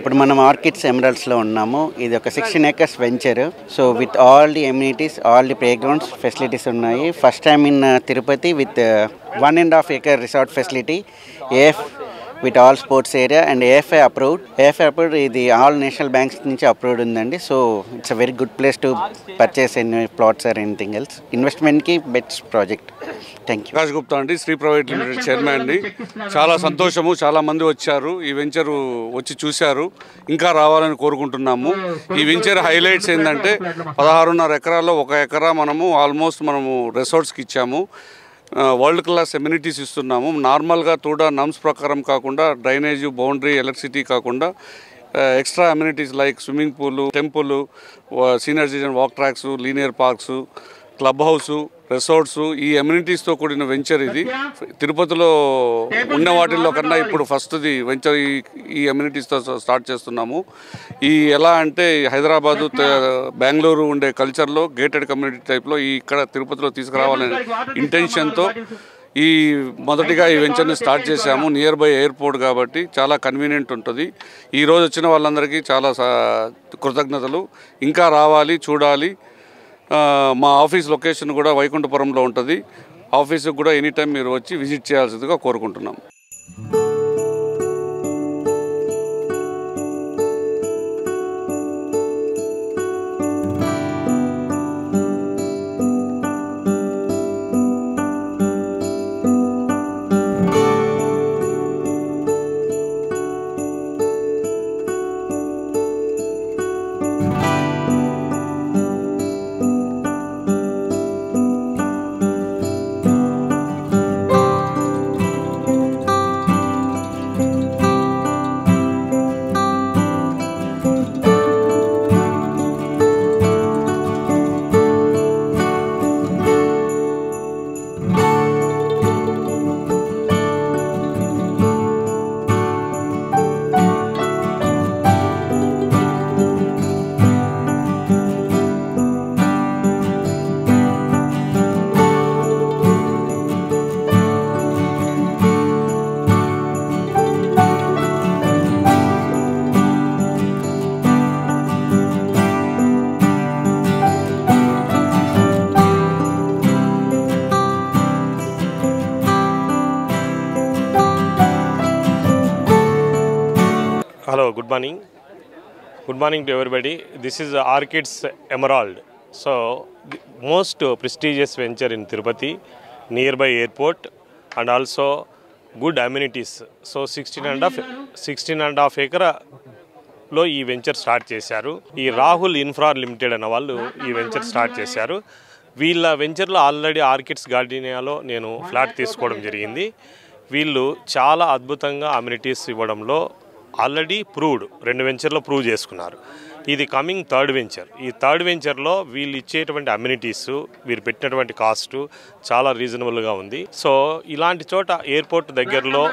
ఇప్పుడు మనం ఆర్కిడ్స్ ఎమరల్స్లో ఉన్నాము ఇది ఒక sixteen acres venture so with all the amenities all the playgrounds facilities ఉన్నాయి first time in Tirupati with one and half acre resort facility AF with all sports area and AFI approved AFI approved ఇది all national banks నుంచి approved ఉందండి so it's a very good place to purchase and plots or anything else ఇన్వెస్ట్మెంట్కి best project thank you Prakash Gupta అండి Shri private limited chairman అండి చాలా సంతోషము చాలా మంది వచ్చారు ఈ వెంచర్ వచ్చి చూశారు ఇంకా రావాలని కోరుకుంటున్నాము ఈ వెంచర్ హైలైట్స్ ఏంటంటే పదహారున్నర ఎకరాల్లో ఒక ఎకరా మనము ఆల్మోస్ట్ మనము రిసార్ట్స్కి ఇచ్చాము వరల్డ్ క్లాస్ ఎమ్యూనిటీస్ ఇస్తున్నాము నార్మల్గా తోడా నమ్స్ ప్రకారం కాకుండా డ్రైనేజ్ బౌండరీ ఎలక్ట్రిసిటీ కాకుండా extra amenities like swimming pool temple senior citizen walk tracks linear parks club house resorts ఈ అమ్యూనిటీస్తో కూడిన వెంచర్ ఇది తిరుపతిలో ఉన్న వాటిల్లో కన్నా ఇప్పుడు ఫస్ట్ది వెంచర్ ఈ ఈ అమ్యూనిటీస్తో స్టార్ట్ చేస్తున్నాము ఈ ఎలా అంటే హైదరాబాదు త- బెంగళూరు ఉండే కల్చర్లో గేటెడ్ కమ్యూనిటీ టైప్లో ఈ ఇక్కడ తిరుపతిలో తీసుకురావాలనే ఇంటెన్షన్తో ఈ మొదటిగా ఈ వెంచర్ని స్టార్ట్ చేశాము నియర్ బై ఎయిర్పోర్ట్ కాబట్టి చాలా కన్వీనియంట్ ఉంటుంది ఈ రోజు వచ్చిన వాళ్ళందరికీ చాలా సా- కృతజ్ఞతలు ఇంకా రావాలి చూడాలి ఆ, మా ఆఫీస్ లొకేషన్ కూడా వైకుంఠపురంలో ఉంటుంది ఆఫీస్కి కూడా ఎనీ టైం మీరు వచ్చి విజిట్ చేయాల్సిందిగా కోరుకుంటున్నాం Hello, good morning. Good morning to everybody. This is Orchids Emerald. So, the most prestigious venture in Tirupati, nearby airport, and also good amenities. So, 16 and a half, 16 and a half acre లో ఈ venture start చేశారు ఈ Rahul infra limited అన్న వాళ్ళు ఈ venture start చేశారు వీళ్ళ వెంచర్లో ఆల్రెడీ ఆర్కిడ్స్ గార్డెనియాలో నేను ఫ్లాట్ తీసుకోవడం జరిగింది వీళ్ళు చాలా అద్భుతంగా అమ్యూనిటీస్ ఇవ్వడంలో ఆల్రెడీ ప్రూవ్డ్ రెండు వెంచర్లో ప్రూవ్ చేసుకున్నారు ఇది కమింగ్ థర్డ్ వెంచర్ ఈ థర్డ్ వెంచర్లో వీళ్ళు ఇచ్చేటువంటి అమ్యూనిటీస్ వీరు పెట్టినటువంటి కాస్ట్ చాలా రీజనబుల్గా ఉంది సో ఇలాంటి చోట ఎయిర్పోర్ట్ దగ్గరలో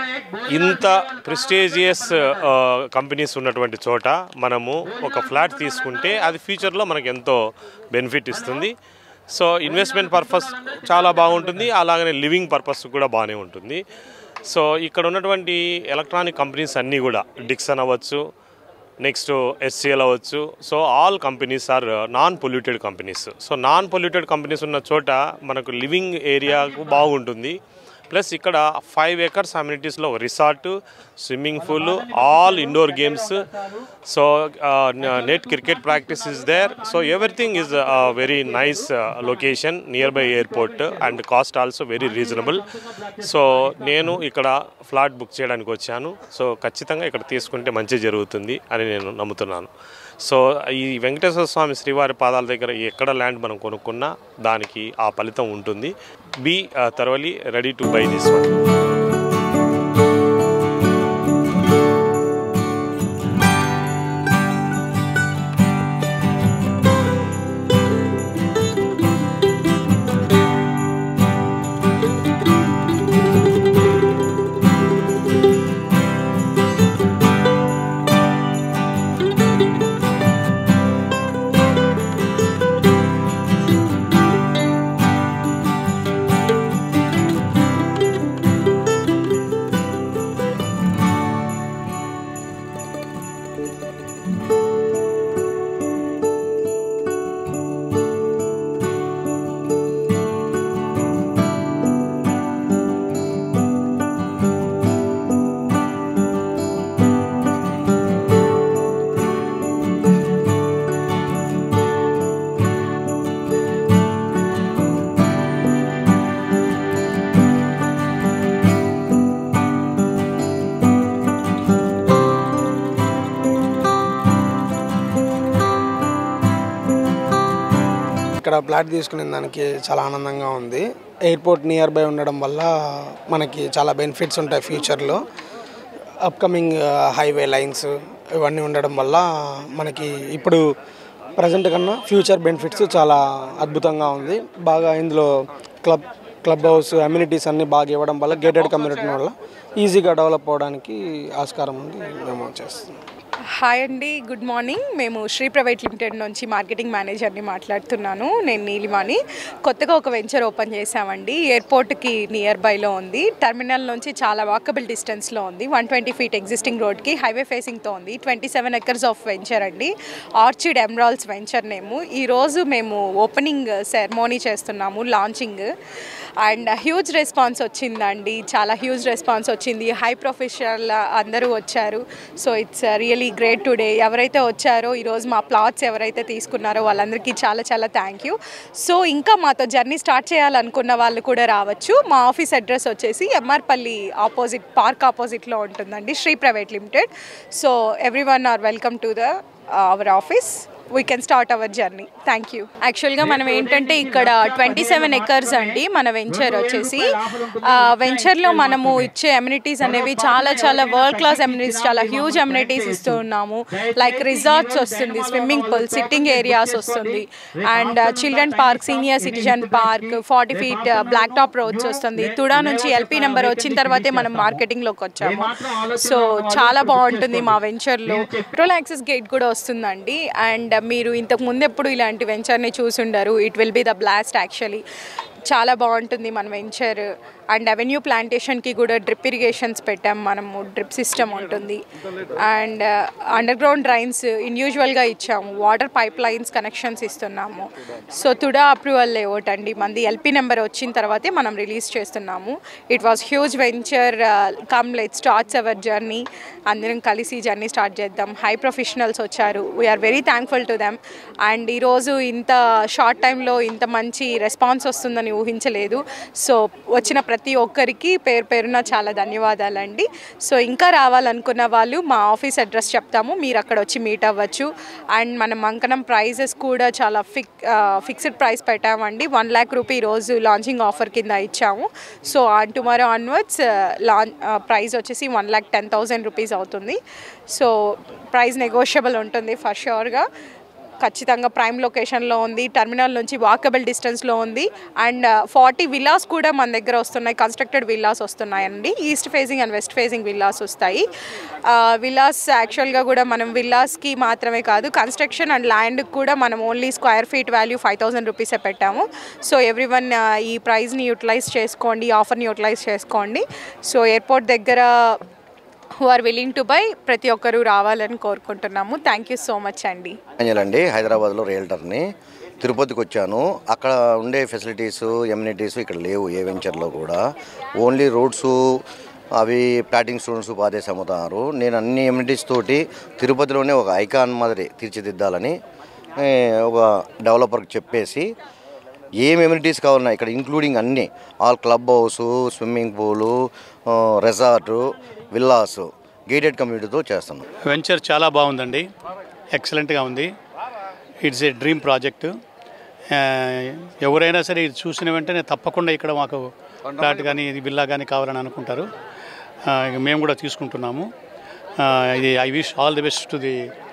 ఇంత ప్రెస్టీజియస్ కంపెనీస్ ఉన్నటువంటి చోట మనము ఒక ఫ్లాట్ తీసుకుంటే అది ఫ్యూచర్లో మనకు ఎంతో బెనిఫిట్ ఇస్తుంది సో ఇన్వెస్ట్మెంట్ పర్పస్ చాలా బాగుంటుంది అలాగనే లివింగ్ పర్పస్ కూడా బాగానే ఉంటుంది సో ఇక్కడ ఉన్నటువంటి ఎలక్ట్రానిక్ కంపెనీస్ అన్నీ కూడా డిక్సన్ అవ్వచ్చు నెక్స్ట్ ఎస్సీఎల్ అవ్వచ్చు so all companies are non polluted companies so non polluted companies ఉన్న చోట మనకు లివింగ్ ఏరియాకు బాగుంటుంది ప్లస్ ఇక్కడ ఫైవ్ ఎకర్స్ అమ్యూనిటీస్లో resort swimming pool all indoor games so net cricket practice is there so everything is very nice location near by airport and cost also very reasonable so నేను ఇక్కడ flat book చేయడానికి వచ్చాను so ఖచ్చితంగా ఇక్కడ తీసుకుంటే మంచి జరుగుతుంది అని నేను నమ్ముతున్నాను సో ఈ వెంకటేశ్వర స్వామి శ్రీవారి పాదాల దగ్గర ఎక్కడ ల్యాండ్ మనం కొనుక్కున్నా దానికి ఆ ఫలితం ఉంటుంది బీ తర్వలీ ready to buy this one ఇక్కడ ప్లాట్ తీసుకునే దానికి చాలా ఆనందంగా ఉంది ఎయిర్పోర్ట్ నియర్ బై ఉండడం వల్ల మనకి చాలా బెనిఫిట్స్ ఉంటాయి ఫ్యూచర్లో అప్కమింగ్ హైవే లైన్స్ ఇవన్నీ ఉండడం వల్ల మనకి ఇప్పుడు ప్రజెంట్ కన్నా ఫ్యూచర్ బెనిఫిట్స్ చాలా అద్భుతంగా ఉంది బాగా ఇందులో క్లబ్ క్లబ్ హౌస్ అమ్యూనిటీస్ అన్నీ బాగా ఇవ్వడం వల్ల గేటెడ్ కమ్యూనిటీ వల్ల ఈజీగా డెవలప్ అవ్వడానికి ఆస్కారం ఉంది మేము చేస్తున్నాం హాయ్ అండి గుడ్ మార్నింగ్ మేము శ్రీ ప్రైవేట్ లిమిటెడ్ నుంచి మార్కెటింగ్ మేనేజర్ని మాట్లాడుతున్నాను నేను నీలిమాని కొత్తగా ఒక వెంచర్ ఓపెన్ చేశామండి ఎయిర్పోర్ట్కి నియర్ బైలో ఉంది టర్మినల్ నుంచి చాలా వాకబుల్ డిస్టెన్స్లో ఉంది వన్ ట్వంటీ ఫీట్ ఎగ్జిస్టింగ్ రోడ్కి హైవే ఫేసింగ్తో ఉంది twenty seven acres of venture అండి ఆర్చిడ్ ఎమ్రాల్స్ వెంచర్ నేము ఈరోజు మేము ఓపెనింగ్ సెరమోనీ చేస్తున్నాము లాంచింగ్ అండ్ హ్యూజ్ రెస్పాన్స్ వచ్చిందండి చాలా హ్యూజ్ రెస్పాన్స్ వచ్చింది హై ప్రొఫెషనల్ అందరూ వచ్చారు so it's really great today ఎవరైతే వచ్చారో ఈరోజు మా ప్లాట్స్ ఎవరైతే తీసుకున్నారో వాళ్ళందరికీ చాలా చాలా థ్యాంక్ యూ సో ఇంకా మాతో జర్నీ స్టార్ట్ చేయాలనుకున్న వాళ్ళు కూడా రావచ్చు మా ఆఫీస్ అడ్రస్ వచ్చేసి ఎంఆర్పల్లి ఆపోజిట్ పార్క్ ఆపోజిట్లో ఉంటుందండి Shri private limited so every one are welcome to the our office we can start our journey thank you యాక్చువల్గా మనం ఏంటంటే ఇక్కడ ట్వంటీ సెవెన్ ఎకర్స్ అండి మన వెంచర్ వచ్చేసి వెంచర్లో మనము ఇచ్చే అమ్యూనిటీస్ అనేవి చాలా చాలా వరల్డ్ క్లాస్ అమ్యూనిటీస్ చాలా హ్యూజ్ అమ్యూనిటీస్ ఇస్తూ ఉన్నాము లైక్ రిసార్ట్స్ వస్తుంది స్విమ్మింగ్ పూల్ సిట్టింగ్ ఏరియాస్ వస్తుంది and children park senior citizen park forty feet black top roads వస్తుంది తుడా నుంచి ఎల్పీ నెంబర్ వచ్చిన తర్వాతే మనం మార్కెటింగ్లోకి వచ్చాము సో చాలా బాగుంటుంది మా వెంచర్లో పెట్రోల్ యాక్సెస్ గేట్ కూడా వస్తుందండి అండ్ మీరు ఇంతకు ముందు ఎప్పుడు ఇలాంటి వెంచర్ని చూసుండరు it will be the blast actually చాలా బాగుంటుంది మన వెంచర్ అండ్ అవెన్యూ ప్లాంటేషన్కి కూడా డ్రిప్ ఇరిగేషన్స్ పెట్టాం మనము డ్రిప్ సిస్టమ్ ఉంటుంది అండ్ అండర్ గ్రౌండ్ డ్రైన్స్ ఇండివిజువల్గా ఇచ్చాము వాటర్ పైప్ లైన్స్ కనెక్షన్స్ ఇస్తున్నాము సో తుడా అప్రూవల్ లేఅవుట్ అండి మంది ఎల్పీ నెంబర్ వచ్చిన తర్వాతే మనం రిలీజ్ చేస్తున్నాము it was huge venture come let starts our journey అందరం కలిసి జర్నీ స్టార్ట్ చేద్దాం హై ప్రొఫెషనల్స్ వచ్చారు we are very thankful to them and ఈరోజు ఇంత షార్ట్ టైంలో ఇంత మంచి రెస్పాన్స్ వస్తుందని ఊహించలేదు సో వచ్చిన ప్రతి ఒక్కరికి పేరు పేరున చాలా ధన్యవాదాలండి సో ఇంకా రావాలనుకున్న వాళ్ళు మా ఆఫీస్ అడ్రస్ చెప్తాము మీరు అక్కడ వచ్చి మీట్ అవ్వచ్చు అండ్ మన మంకనం ప్రైజెస్ కూడా చాలా ఫిక్ ఫిక్స్డ్ ప్రైస్ పెట్టామండి వన్ ల్యాక్ రూపీ రోజు లాంచింగ్ ఆఫర్ కింద ఇచ్చాము so on tomorrow onwards launch price వచ్చేసి one lakh ten thousand rupees అవుతుంది సో ప్రైస్ నెగోషియబుల్ ఉంటుంది ఫర్ షూర్గా ఖచ్చితంగా ప్రైమ్ లొకేషన్లో ఉంది టర్మినల్ నుంచి వాకబుల్ డిస్టెన్స్లో ఉంది అండ్ ఫార్టీ విల్లాస్ కూడా మన దగ్గర వస్తున్నాయి కన్స్ట్రక్టెడ్ విల్లాస్ వస్తున్నాయండి east facing and west facing villas వస్తాయి విల్లాస్ యాక్చువల్గా కూడా మనం విల్లాస్కి మాత్రమే కాదు కన్స్ట్రక్షన్ అండ్ ల్యాండ్కి కూడా మనం only square feet value five thousand రూపీసే పెట్టాము సో ఎవ్రీ వన్ ఈ ప్రైస్ని యూటిలైజ్ చేసుకోండి ఈ ఆఫర్ని యూటిలైజ్ చేసుకోండి సో ఎయిర్పోర్ట్ దగ్గర who are willing to buy ప్రతి ఒక్కరూ రావాలని కోరుకుంటున్నాము థ్యాంక్ యూ సో మచ్ అండి అంజల్ అండి హైదరాబాద్లో రియల్టర్ని తిరుపతికి వచ్చాను అక్కడ ఉండే ఫెసిలిటీస్ ఎమ్యూనిటీస్ ఇక్కడ లేవు ఏ వెంచర్లో కూడా ఓన్లీ రోడ్స్ అవి ప్లాటింగ్ స్టోన్స్ పాదేసి అమ్ముతున్నారు నేను అన్ని ఎమ్యూనిటీస్ తోటి తిరుపతిలోనే ఒక ఐకాన్ మాదిరి తీర్చిదిద్దాలని ఏ, ఒక డెవలపర్కి చెప్పేసి ఏం ఎమ్యూనిటీస్ కావాలన్నా ఇక్కడ ఇంక్లూడింగ్ అన్నీ ఆల్ క్లబ్ హౌస్ స్విమ్మింగ్ పూలు రెసార్టు విల్లాస్ గేటెడ్ కమ్యూనిటీతో చేస్తున్నాం వెంచర్ చాలా బాగుందండి ఎక్సలెంట్గా ఉంది ఇట్స్ ఏ డ్రీమ్ ప్రాజెక్ట్ ఎవరైనా సరే ఇది చూసిన వెంటనే తప్పకుండా ఇక్కడ మాకు ఫ్లాట్ కానీ ఇది విల్లా కానీ కావాలని అనుకుంటారు ఆ, ఇక మేము కూడా తీసుకుంటున్నాము ఆ, ఇది I wish all the best to the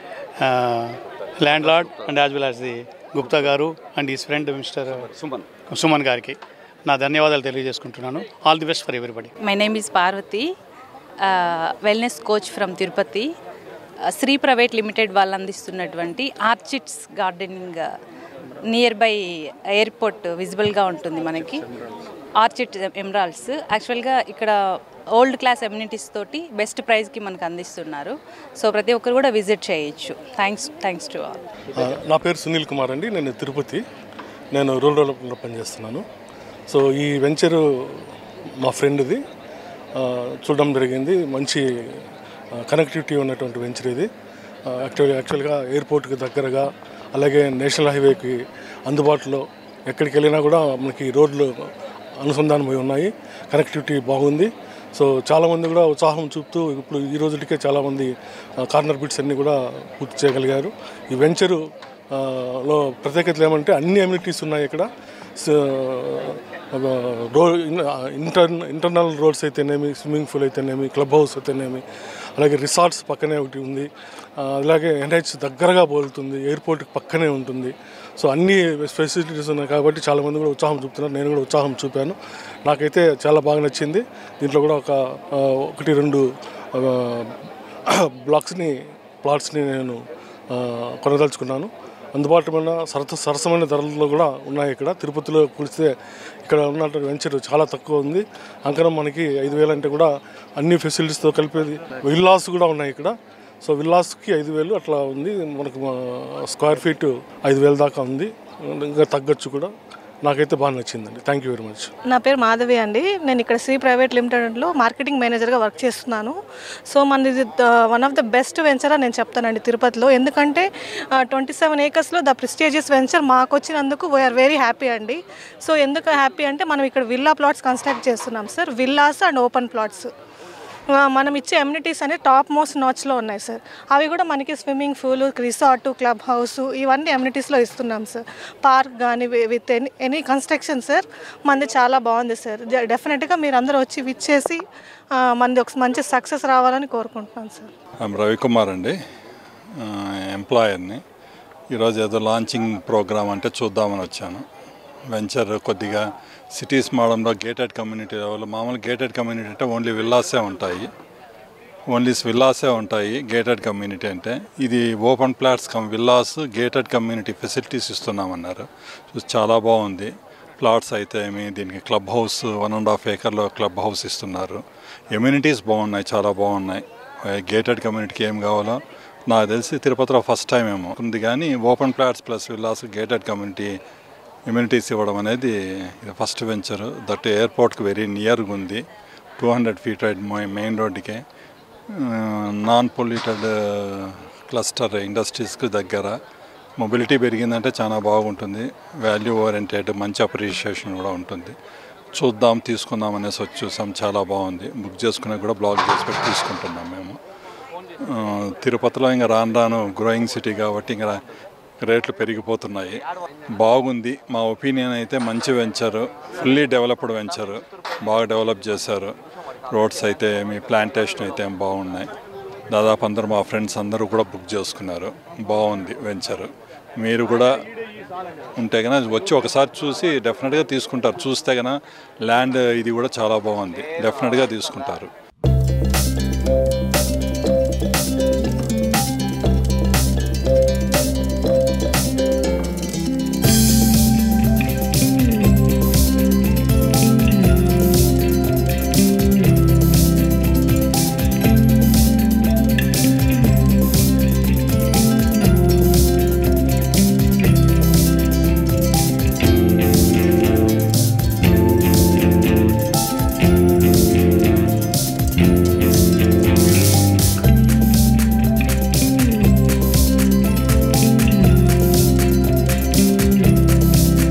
land lord and as well as the Gupta garu and his friend mister Suman Suman గారికి నా ధన్యవాదాలు తెలియజేసుకుంటున్నాను all the best for everybody my name is Parvathi wellness coach from Tirupati Sri private limited వాళ్ళు అందిస్తున్నటువంటి orchids gardening near by airport విజిబుల్గా ఉంటుంది మనకి orchid emeralds యాక్చువల్గా ఇక్కడ ఓల్డ్ క్లాస్ ఎమ్యూనిటీస్ తోటి బెస్ట్ ప్రైస్కి మనకు అందిస్తున్నారు సో ప్రతి ఒక్కరు కూడా విజిట్ చేయొచ్చు థ్యాంక్స్ థ్యాంక్స్ టు ఆల్ ఆ, నా పేరు సునీల్ కుమార్ అండి నేను తిరుపతి నేను రూరల్ డెవలప్మెంట్లో పనిచేస్తున్నాను సో ఈ వెంచరు మా ఫ్రెండ్ది ఆ, చూడడం జరిగింది మంచి కనెక్టివిటీ ఉన్నటువంటి వెంచర్ ఇది యాక్చువల్ యాక్చువల్గా ఎయిర్పోర్ట్కి దగ్గరగా అలాగే నేషనల్ హైవేకి అందుబాటులో ఎక్కడికి వెళ్ళినా కూడా మనకి రోడ్లు అనుసంధానమై ఉన్నాయి కనెక్టివిటీ బాగుంది సో చాలామంది కూడా ఉత్సాహం చూపుతూ ఇప్పుడు ఈ రోజుటికే చాలామంది కార్నర్ బిట్స్ అన్నీ కూడా పూర్తి చేయగలిగారు ఈ వెంచరు ఆ, లో ప్రత్యేకతలు ఏమంటే అన్ని అమ్యూనిటీస్ ఉన్నాయి ఇక్కడ స- రో ఇంటర్ ఇంటర్నల్ రోడ్స్ అయితేనేమి స్విమ్మింగ్ పూల్ అయితేనేమి క్లబ్ హౌస్ అయితేనేమి అలాగే రిసార్ట్స్ పక్కనే ఒకటి ఉంది ఆ, అలాగే ఎన్హెచ్ దగ్గరగా పోలుతుంది ఎయిర్పోర్ట్ పక్కనే ఉంటుంది సో అన్ని ఫెసిలిటీస్ ఉన్నాయి కాబట్టి చాలామంది కూడా ఉత్సాహం చూపుతున్నారు నేను కూడా ఉత్సాహం చూపాను నాకైతే చాలా బాగా నచ్చింది దీంట్లో కూడా ఒక ఆ, ఒకటి రెండు ఆ, బ్లాక్స్ని ప్లాట్స్ని నేను ఆ, కొనదలుచుకున్నాను అందుబాటులో సరస సరసమైన ధరల్లో కూడా ఉన్నాయి ఇక్కడ తిరుపతిలో కులిస్తే ఇక్కడ ఉన్న వెంచర్ చాలా తక్కువ ఉంది అంకరం మనకి ఐదు వేలు అంటే కూడా అన్ని ఫెసిలిటీస్తో కలిపేది విల్లాస్ కూడా ఉన్నాయి ఇక్కడ సో విల్లాస్కి ఐదు వేలు అట్లా ఉంది మనకు ఆ, స్క్వేర్ ఫీట్ ఐదు వేల దాకా ఉంది ఇంకా తగ్గచ్చు కూడా నాకైతే బాగా నచ్చిందండి థ్యాంక్ యూ వెరీ మచ్ నా పేరు మాధవి అండి నేను ఇక్కడ శ్రీ ప్రైవేట్ లిమిటెడ్లో మార్కెటింగ్ మేనేజర్గా వర్క్ చేస్తున్నాను సో మనది one of the best venture అని నేను చెప్తానండి తిరుపతిలో ఎందుకంటే ట్వంటీ సెవెన్ ఏకర్స్లో ద ప్రిస్టేజియస్ వెంచర్ మాకు వచ్చినందుకు వీఆర్ వెరీ హ్యాపీ అండి సో ఎందుకు హ్యాపీ అంటే మనం ఇక్కడ విల్లా ప్లాట్స్ కన్స్ట్రక్ట్ చేస్తున్నాం sir villas and open plots ఆ, మనం ఇచ్చే ఎమ్యూనిటీస్ అనేవి టాప్ మోస్ట్ నాచ్లో ఉన్నాయి సార్ అవి కూడా మనకి swimming pool resort club house ఇవన్నీ ఎమ్యూనిటీస్లో ఇస్తున్నాం సార్ పార్క్ కానీ with any any construction sir మనది చాలా బాగుంది సార్ డెఫినెట్గా మీరు అందరూ వచ్చి విచ్చేసి ఆ, మనది ఒక మంచి సక్సెస్ రావాలని కోరుకుంటున్నాను సార్ ఐమ్ రవికుమార్ అండి ఆ, ఎంప్లాయర్ని ఈరోజు ఏదో లాంచింగ్ ప్రోగ్రామ్ అంటే చూద్దామని వచ్చాను వెంచర్ కొద్దిగా సిటీస్ మోడంలో గేటెడ్ కమ్యూనిటీ లెవెల్ మామూలు గేటెడ్ కమ్యూనిటీ అంటే ఓన్లీ విల్లాసే ఉంటాయి ఓన్లీ విల్లాసే ఉంటాయి గేటెడ్ కమ్యూనిటీ అంటే ఇది open plots cum villas gated community facilities ఇస్తున్నామన్నారు సో చాలా బాగుంది ప్లాట్స్ అయితే ఏమి దీనికి club house one and half ఏకర్లో క్లబ్ హౌస్ ఇస్తున్నారు ఎమ్యూనిటీస్ బాగున్నాయి చాలా బాగున్నాయి గేటెడ్ కమ్యూనిటీకి ఏం కావాలో నాకు తెలిసి తిరుపతిలో ఫస్ట్ టైం ఏమో ఉంది కానీ open plots plus villas gated community amenities ఇవ్వడం అనేది ఇది ఫస్ట్ వెంచర్ దట్ ఎయిర్పోర్ట్కి వెరీ నియర్గా ఉంది two hundred feet ride main రోడ్డుకే నాన్ పొల్యూటెడ్ క్లస్టర్ ఇండస్ట్రీస్కి దగ్గర మొబిలిటీ పెరిగిందంటే చాలా బాగుంటుంది వాల్యూ ఓరియంటెడ్ మంచి అప్రిషియేషన్ కూడా ఉంటుంది చూద్దాం తీసుకుందాం అనేసి వచ్చి చూసాం చాలా బాగుంది బుక్ చేసుకునే కూడా బ్లాక్ చేసి పెట్టి తీసుకుంటున్నాం మేము ఆ, తిరుపతిలో ఇంకా రాను రాను గ్రోయింగ్ సిటీ కాబట్టి ఇంకా రేట్లు పెరిగిపోతున్నాయి బాగుంది మా ఒపీనియన్ అయితే మంచి వెంచరు ఫుల్లీ డెవలప్డ్ వెంచరు బాగా డెవలప్ చేశారు రోడ్స్ అయితే మీ ప్లాంటేషన్ అయితే ఏం బాగున్నాయి దాదాపు అందరూ మా ఫ్రెండ్స్ అందరూ కూడా బుక్ చేసుకున్నారు బాగుంది వెంచరు మీరు కూడా ఉంటే కనుక వచ్చి ఒకసారి చూసి డెఫినెట్గా తీసుకుంటారు చూస్తే కనుక ల్యాండ్ ఇది కూడా చాలా బాగుంది డెఫినెట్గా తీసుకుంటారు